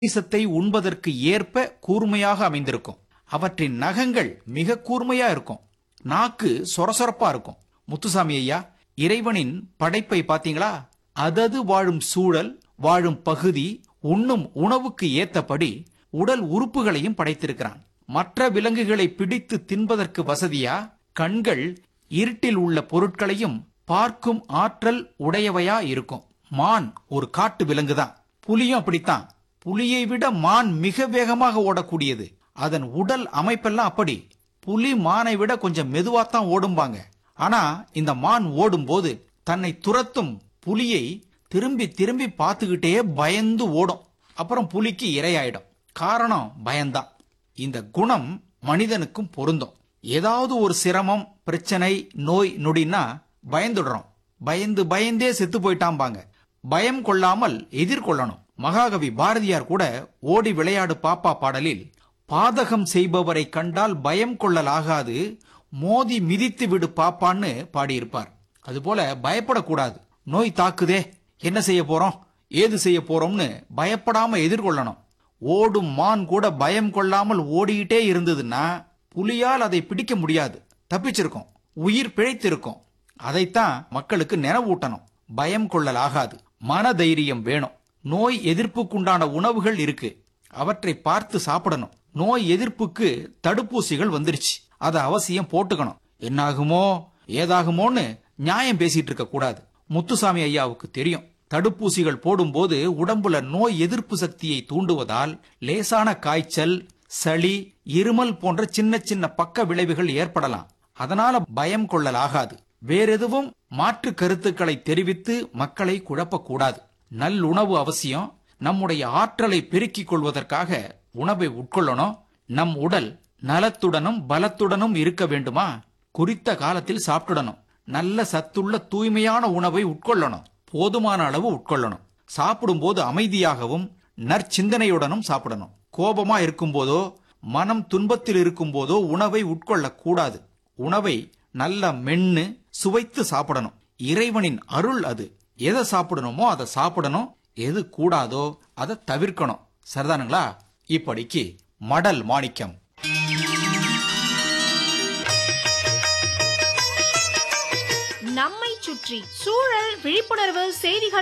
மாமிசத்தை உண்பதற்கு ஏற்ப கூர்மையாக அமைந்திருக்கும் அவற்றின் நகங்கள் மிக கூர்மையா இருக்கும் நாக்கு சொரசொரப்பா இருக்கும் முத்துசாமி ஐயா இறைவனின் படைப்பை பாத்தீங்களா அதது வாழும் சூழல் வாழும் பகுதி உண்ணும் உணவுக்கு ஏத்தபடி உடல் உறுப்புகளையும் படைத்திருக்கிறான் மற்ற விலங்குகளை பிடித்து தின்பதற்கு வசதியா கண்கள் இருட்டில் உள்ள பொருட்களையும் பார்க்கும் ஆற்றல் உடையவையா இருக்கும் மான் ஒரு காட்டு விலங்குதான் புலியும் அப்படித்தான் புலியை விட மான் மிக வேகமாக ஓடக்கூடியது அதன் உடல் அமைப்பெல்லாம் அப்படி புலி மானை விட கொஞ்சம் மெதுவாத்தான் ஓடும்பாங்க ஆனா இந்த மான் ஓடும்போது தன்னை துரத்தும் புலியை திரும்பி திரும்பி பார்த்துக்கிட்டே பயந்து ஓடும் அப்புறம் புலிக்கு இரையாயிடும் காரணம் பயம்தான் இந்த குணம் மனிதனுக்கும் பொருந்தும் ஏதாவது ஒரு சிரமம் பிரச்சனை நோய் நொடின்னா பயந்துடுறோம் பயந்து பயந்தே செத்து போயிட்டாம்பாங்க பயம் கொள்ளாமல் எதிர்கொள்ளணும் மகாகவி பாரதியார் கூட ஓடி விளையாடு பாப்பா பாடலில் பாதகம் செய்பவரை கண்டால் பயம் கொள்ளலாகாது மோதி மிதித்து விடு பாப்பான்னு பாடியிருப்பார் அதுபோல பயப்படக்கூடாது நோய் தாக்குதே என்ன செய்ய போறோம் ஏது செய்ய போறோம்னு பயப்படாம எதிர்கொள்ளணும் ஓடும் மான் கூட பயம் கொள்ளாமல் ஓடிக்கிட்டே இருந்ததுன்னா புலியால் அதை பிடிக்க முடியாது தப்பிச்சிருக்கும் உயிர் பிழைத்திருக்கும் அதைத்தான் மக்களுக்கு நினைவூட்டணும் பயம் கொள்ளலாகாது மனதைரியம் வேணும் நோய் எதிர்ப்புக்குண்டான உணவுகள் இருக்கு அவற்றை பார்த்து சாப்பிடணும் நோய் எதிர்ப்புக்கு தடுப்பூசிகள் வந்துருச்சு அதை அவசியம் போட்டுக்கணும் என்னாகுமோ ஏதாகுமோன்னு நியாயம் பேசிட்டு இருக்க கூடாது முத்துசாமி ஐயாவுக்கு தெரியும் தடுப்பூசிகள் போடும்போது உடம்புல நோய் எதிர்ப்பு சக்தியை தூண்டுவதால் லேசான காய்ச்சல் சளி இருமல் போன்ற சின்ன சின்ன பக்க விளைவுகள் ஏற்படலாம் அதனால பயம் கொள்ளலாகாது வேறெதுவும் மாற்று கருத்துக்களை தெரிவித்து மக்களை குழப்பக்கூடாது நல்லுணவு அவசியம் நம்முடைய ஆற்றலை பெருக்கிக் கொள்வதற்காக உணவை உட்கொள்ளணும் நம் உடல் நலத்துடனும் பலத்துடனும் இருக்க வேண்டுமா குறித்த காலத்தில் சாப்பிடணும் நல்ல சத்துள்ள தூய்மையான உணவை உட்கொள்ளணும் போதுமான அளவு உட்கொள்ளணும் சாப்பிடும்போது அமைதியாகவும் நற்சிந்தனையுடனும் சாப்பிடணும் கோபமா இருக்கும்போதோ மனம் துன்பத்தில் இருக்கும்போதோ உணவை உட்கொள்ளக் கூடாது உணவை நல்ல மென்னு சுவைத்து சாப்பிடணும் இறைவனின் அருள் அது எதை சாப்பிடணுமோ அதை சாப்பிடணும் எது கூடாதோ அதை தவிர்க்கணும் சரிதானுங்களா இப்படிக்கு மடல் மாணிக்கம் நம்மை சுற்றி சூழல் விழிப்புணர்வு செய்திகள்